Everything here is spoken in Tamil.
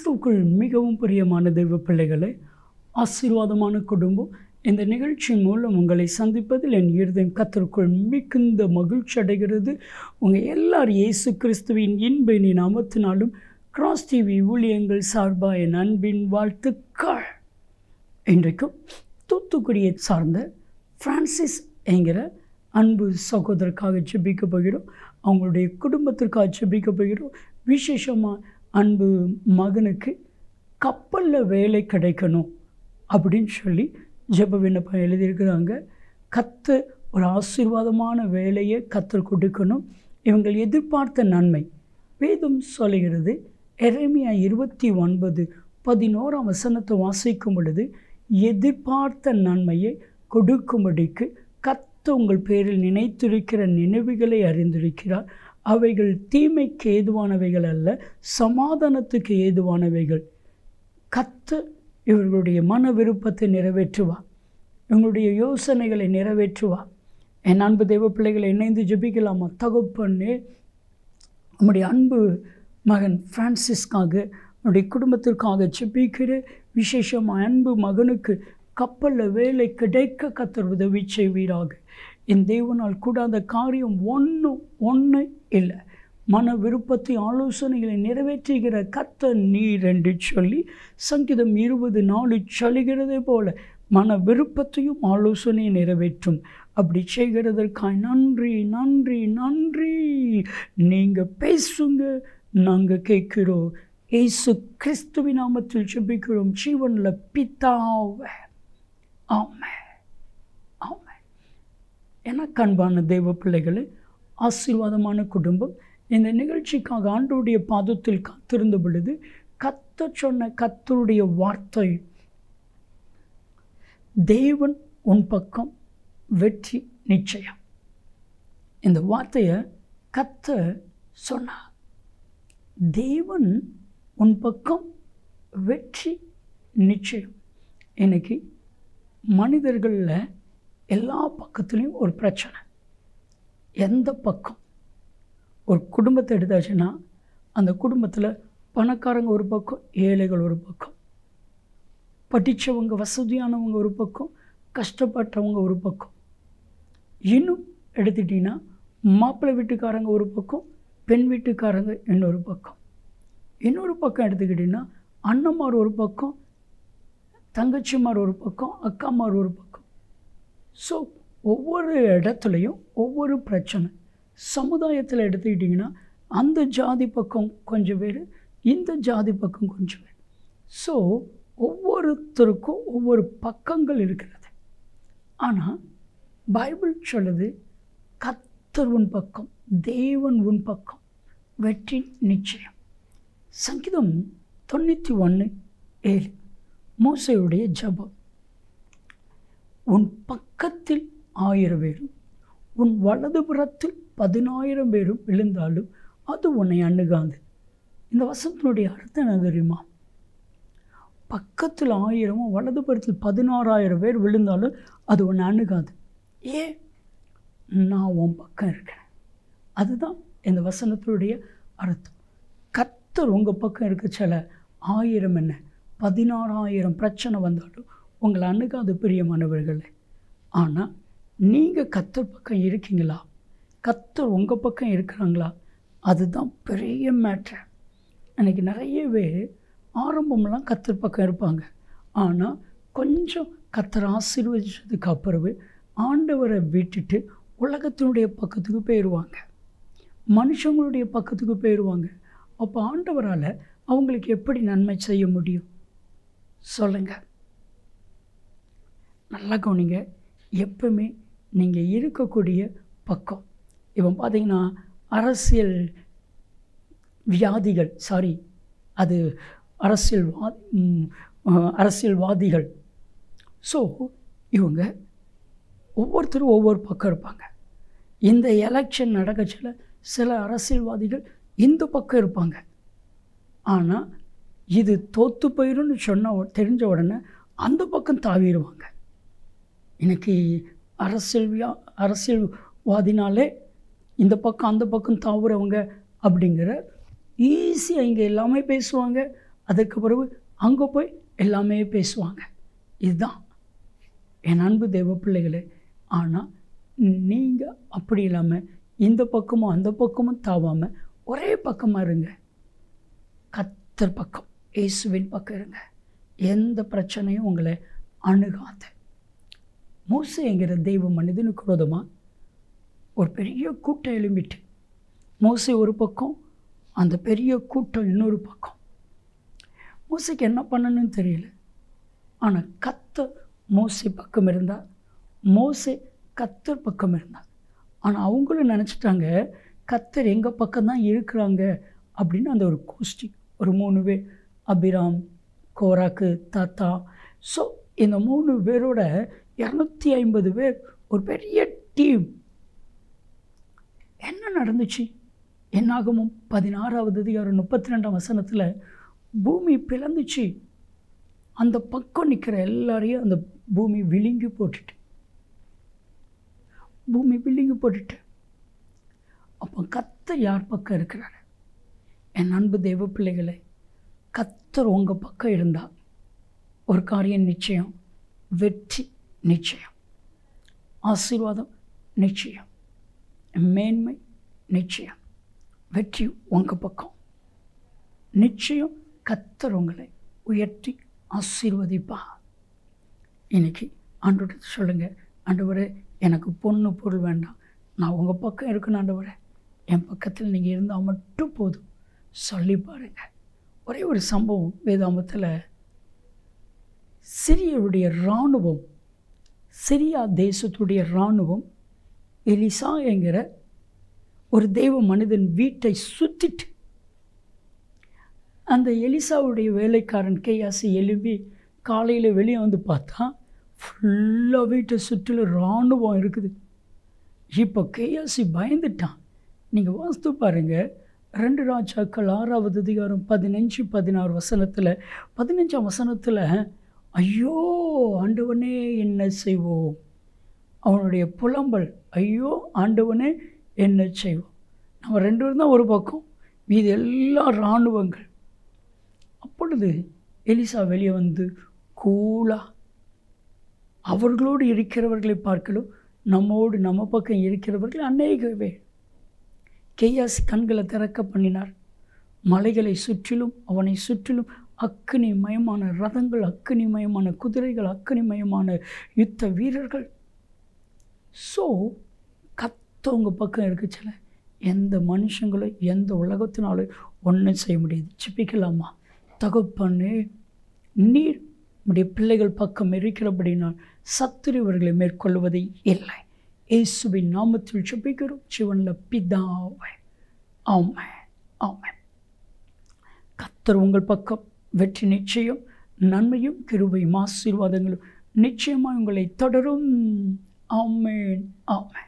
கிறிஸ்துவுக்குள் மிகவும் பிரியமான தெய்வ பிள்ளைகளே ஆசீர்வாதமான குடும்பம் இந்த நிகழ்ச்சி மூலம் உங்களை சந்திப்பதில் என் இருதயம் கத்தருக்குள் மிகுந்த மகிழ்ச்சி அடைகிறது உங்கள் எல்லார் இயேசு கிறிஸ்துவின் இன்ப இனி நாமத்தினாலும் கிராஸ் டிவி ஊழியங்கள் சார்பாக என் அன்பின் வாழ்த்துக்கள் இன்றைக்கும் தூத்துக்குடியை சார்ந்த ஃப்ரான்சிஸ் என்கிற அன்பு சகோதரருக்காக ஜெபிக்க போகிறோம் அவங்களுடைய குடும்பத்திற்காக ஜெபிக்க போகிறோம் விசேஷமாக அன்பு மகனுக்கு கப்பலில் வேலை கிடைக்கணும் அப்படின்னு சொல்லி ஜெப விண்ணப்பம் எழுதியிருக்கிறாங்க கத்து ஒரு ஆசீர்வாதமான வேலையை கத்தர் கொடுக்கணும் இவங்கள் எதிர்பார்த்த நன்மை வேதம் சொல்லுகிறது எரேமியா இருபத்தி ஒன்பது பதினோராம் வசனத்தை வாசிக்கும் பொழுது எதிர்பார்த்த நன்மையை கொடுக்கும்படிக்கு கத்த உங்கள் பேரில் நினைத்திருக்கிற நினைவுகளை அறிந்திருக்கிறார் அவைகள் தீமைக்கு ஏதுவானவைகள் அல்ல சமாதானத்துக்கு ஏதுவானவைகள் கத்த இவர்களுடைய மன விருப்பத்தை நிறைவேற்றுவார் இவங்களுடைய யோசனைகளை நிறைவேற்றுவார் என் அன்பு தெய்வ பிள்ளைகளை இணைந்து ஜெபிக்கலாமா தகப்பண்ணே நம்முடைய அன்பு மகன் ஃப்ரான்சிஸ்காக நம்முடைய குடும்பத்திற்காக ஜெபிக்கிற விசேஷமாக அன்பு மகனுக்கு கப்பலில் வேலை கிடைக்க கத்தர் உதவி செய்வீராக என் தேவனால் கூடாத காரியம் ஒன்றும் ஒன்று இல்லை மன விருப்பத்தை ஆலோசனைகளை நிறைவேற்றுகிற கத்த நீர் என்று சொல்லி சங்கீதம் இருபது நாலு சொல்லுகிறதே போல மன விருப்பத்தையும் ஆலோசனையை நிறைவேற்றும் அப்படி செய்கிறதற்காய் நன்றி நன்றி நன்றி நீங்கள் பேசுங்க நாங்கள் கேட்கிறோம் ஏசு கிறிஸ்துவி நாமத்தில் செபிக்கிறோம் ஜீவனில் பித்தாவை ஆமை ஆமை எனக்கு அன்பான தெய்வ பிள்ளைகளே ஆசீர்வாதமான குடும்பம் இந்த நிகழ்ச்சிக்காக ஆண்டோடைய பாதத்தில் காத்திருந்த பொழுது கத்த சொன்ன கத்தருடைய வார்த்தை தேவன் உன் பக்கம் வெற்றி நிச்சயம் இந்த வார்த்தையை கத்த சொன்னார் தேவன் உன் பக்கம் வெற்றி நிச்சயம் இன்னைக்கு மனிதர்களில் எல்லா பக்கத்துலேயும் ஒரு பிரச்சனை எந்த பக்கம் ஒரு குடும்பத்தை எடுத்தாச்சுன்னா அந்த குடும்பத்தில் பணக்காரங்க ஒரு பக்கம் ஏழைகள் ஒரு பக்கம் படித்தவங்க வசதியானவங்க ஒரு பக்கம் கஷ்டப்பட்டவங்க ஒரு பக்கம் இன்னும் எடுத்துட்டிங்கன்னா மாப்பிள்ளை வீட்டுக்காரங்க ஒரு பக்கம் பெண் வீட்டுக்காரங்க இன்னொரு பக்கம் இன்னொரு பக்கம் எடுத்துக்கிட்டிங்கன்னா அண்ணன்மார் ஒரு பக்கம் தங்கச்சிமார் ஒரு பக்கம் அக்காமார் ஒரு பக்கம் ஸோ ஒவ்வொரு இடத்துலையும் ஒவ்வொரு பிரச்சனை சமுதாயத்தில் எடுத்துக்கிட்டிங்கன்னா அந்த ஜாதி பக்கம் கொஞ்சம் பேர் இந்த ஜாதி பக்கம் கொஞ்சம் பேர் ஸோ ஒவ்வொருத்தருக்கும் ஒவ்வொரு பக்கங்கள் இருக்கிறது ஆனால் பைபிள் சொல்லுது கத்தர் உன் பக்கம் தேவன் உன் பக்கம் வெற்றி நிச்சயம் சங்கீதம் தொண்ணூற்றி ஒன்று ஏழு மோசையுடைய ஜபம் உன் பக்கத்தில் ஆயிரம் பேரும் உன் வலதுபுறத்தில் பதினாயிரம் பேரும் விழுந்தாலும் அது உன்னை அணுகாது இந்த வசனத்தினுடைய அர்த்தம் என்ன தெரியுமா பக்கத்தில் ஆயிரமும் வலதுபுறத்தில் பதினாறாயிரம் பேர் விழுந்தாலும் அது உன்னை அணுகாது ஏன் நான் உன் பக்கம் இருக்கிறேன் அதுதான் இந்த வசனத்தினுடைய அர்த்தம் கத்தர் உங்கள் பக்கம் இருக்க சில ஆயிரம் என்ன பதினாறாயிரம் பிரச்சனை வந்தாலும் உங்களை அணுகாது பிரியமானவர்களே ஆனால் நீங்கள் கத்தர் பக்கம் இருக்கீங்களா கத்தர் உங்கள் பக்கம் இருக்கிறாங்களா அதுதான் பெரிய மேட்ரு அன்றைக்கி நிறைய பேர் ஆரம்பமெல்லாம் கத்தர் பக்கம் இருப்பாங்க ஆனால் கொஞ்சம் கத்தர் ஆசீர்வதிச்சதுக்கு அப்புறவு ஆண்டவரை விட்டுட்டு உலகத்தினுடைய பக்கத்துக்கு போயிடுவாங்க மனுஷங்களுடைய பக்கத்துக்கு போயிடுவாங்க அப்போ ஆண்டவரால் அவங்களுக்கு எப்படி நன்மை செய்ய முடியும் சொல்லுங்கள் நல்லா கவனிங்க எப்பவுமே நீங்கள் இருக்கக்கூடிய பக்கம் இப்போ பார்த்தீங்கன்னா அரசியல் வியாதிகள் சாரி அது அரசியல்வா அரசியல்வாதிகள் ஸோ இவங்க ஒவ்வொருத்தரும் ஒவ்வொரு பக்கம் இருப்பாங்க இந்த எலெக்ஷன் நடக்கச்சில் சில அரசியல்வாதிகள் இந்த பக்கம் இருப்பாங்க ஆனால் இது தோற்று போயிடும்னு சொன்ன உ- தெரிஞ்ச உடனே அந்த பக்கம் தாவிடுவாங்க எனக்கு அரசியல் வியா அரசியல்வாதினாலே இந்த பக்கம் அந்த பக்கம் தாவுறவங்க அப்படிங்கிற ஈஸியாக இங்கே எல்லாமே பேசுவாங்க அதற்கு பிறகு அங்கே போய் எல்லாமே பேசுவாங்க இதுதான் என் அன்பு தெய்வ பிள்ளைகளே ஆனால் நீங்கள் அப்படி இல்லாமல் இந்த பக்கமும் அந்த பக்கமும் தாவாமல் ஒரே பக்கமாக இருங்க கத்தர் பக்கம் இயேசுவின் பக்கம் இருங்க எந்த பிரச்சனையும் உங்களை அணுகாது மோசைங்கிற தெய்வ மனிதனுக்கு விரோதமாக ஒரு பெரிய கூட்டம் எழும்பிட்டு மோசை ஒரு பக்கம் அந்த பெரிய கூட்டம் இன்னொரு பக்கம் மோசைக்கு என்ன பண்ணணும்னு தெரியல ஆனால் கத்தர் மோசை பக்கம் இருந்தார் மோசை கத்தர் பக்கம் இருந்தார் ஆனால் அவங்களும் நினச்சிட்டாங்க கத்தர் எங்கள் பக்கம்தான் இருக்கிறாங்க அப்படின்னு அந்த ஒரு கோஷ்டி ஒரு மூணு பேர் அபிராம் கோராக்கு தாத்தா ஸோ இந்த மூணு பேரோட இரநூத்தி ஐம்பது பேர் ஒரு பெரிய டீம் என்ன நடந்துச்சு என்னாகமும் பதினாறாவது அதிகாரம் முப்பத்தி ரெண்டாம் வசனத்தில் பூமி பிளந்துச்சு அந்த பக்கம் நிற்கிற எல்லாரையும் அந்த பூமி விழுங்கி போட்டுட்டு பூமி விழுங்கி போட்டுட்டு அப்போ கத்தர் யார் பக்கம் இருக்கிறார் என் அன்பு தெய்வ பிள்ளைகளே கத்தர் உங்கள் பக்கம் இருந்தால் ஒரு காரியம் நிச்சயம் வெற்றி நிச்சயம் ஆசீர்வாதம் நிச்சயம் மேன்மை நிச்சயம் வெற்றி உங்கள் பக்கம் நிச்சயம் கத்தர் உங்களை உயர்த்தி ஆசீர்வதிப்பா இன்னைக்கு ஆண்டவர்கிட்ட சொல்லுங்கள் ஆண்டவரே எனக்கு பொண்ணு பொருள் வேண்டாம் நான் உங்கள் பக்கம் இருக்கணும் ஆண்டவரே என் பக்கத்தில் நீங்கள் இருந்தால் மட்டும் போதும் சொல்லி பாருங்க ஒரே ஒரு சம்பவம் வேதாமத்தில் சிரியருடைய இராணுவம் சிரியா தேசத்துடைய இராணுவம் எலிசா என்கிற ஒரு தெய்வ மனிதன் வீட்டை சுற்றிட்டு அந்த எலிசாவுடைய வேலைக்காரன் கேயாசி எழுப்பி காலையில் வெளியே வந்து பார்த்தா ஃபுல்லாக வீட்டை சுற்றிலும் இராணுவம் இருக்குது இப்போ கேயாசி பயந்துட்டான் நீங்கள் வாஸ்து பாருங்கள் ரெண்டு ராஜாக்கள் ஆறாவது அதிகாரம் பதினஞ்சு பதினாறு வசனத்தில் பதினஞ்சாம் வசனத்தில் ஐயோ ஆண்டவனே என்ன செய்வோம் அவனுடைய புலம்பல் ஐயோ ஆண்டவனே என்ன செய்வோம் நம்ம ரெண்டு பேரும் தான் ஒரு பக்கம் மீது எல்லா இராணுவங்கள் அப்பொழுது எலிசா வெளியே வந்து கூலா அவர்களோடு இருக்கிறவர்களை பார்க்கலும் நம்மோடு நம்ம பக்கம் இருக்கிறவர்கள் அநேகவே கேயாசி கண்களை திறக்க பண்ணினார் மலைகளை சுற்றிலும் அவனை சுற்றிலும் அக்கினி மயமான ரதங்கள் அக்கினி மயமான குதிரைகள் அக்கினி மயமான யுத்த வீரர்கள் ஸோ கத்தவங்க பக்கம் இருக்குச்சுல எந்த மனுஷங்களும் எந்த உலகத்தினாலும் ஒன்றும் செய்ய முடியாது சிப்பிக்கலாமா தகப்பண்ணே நீர் உடைய பிள்ளைகள் பக்கம் இருக்கிறபடினால் சத்துரு இவர்களை மேற்கொள்வதை இல்லை இயேசுவின் நாமத்தில் செபிக்கிறோம் சிவனில் பிதாவை ஆமை ஆமை கத்தர் உங்கள் பக்கம் வெற்றி நிச்சயம் நன்மையும் கிருபையும் ஆசீர்வாதங்களும் நிச்சயமாக உங்களை தொடரும் ஆமேன் ஆமேன்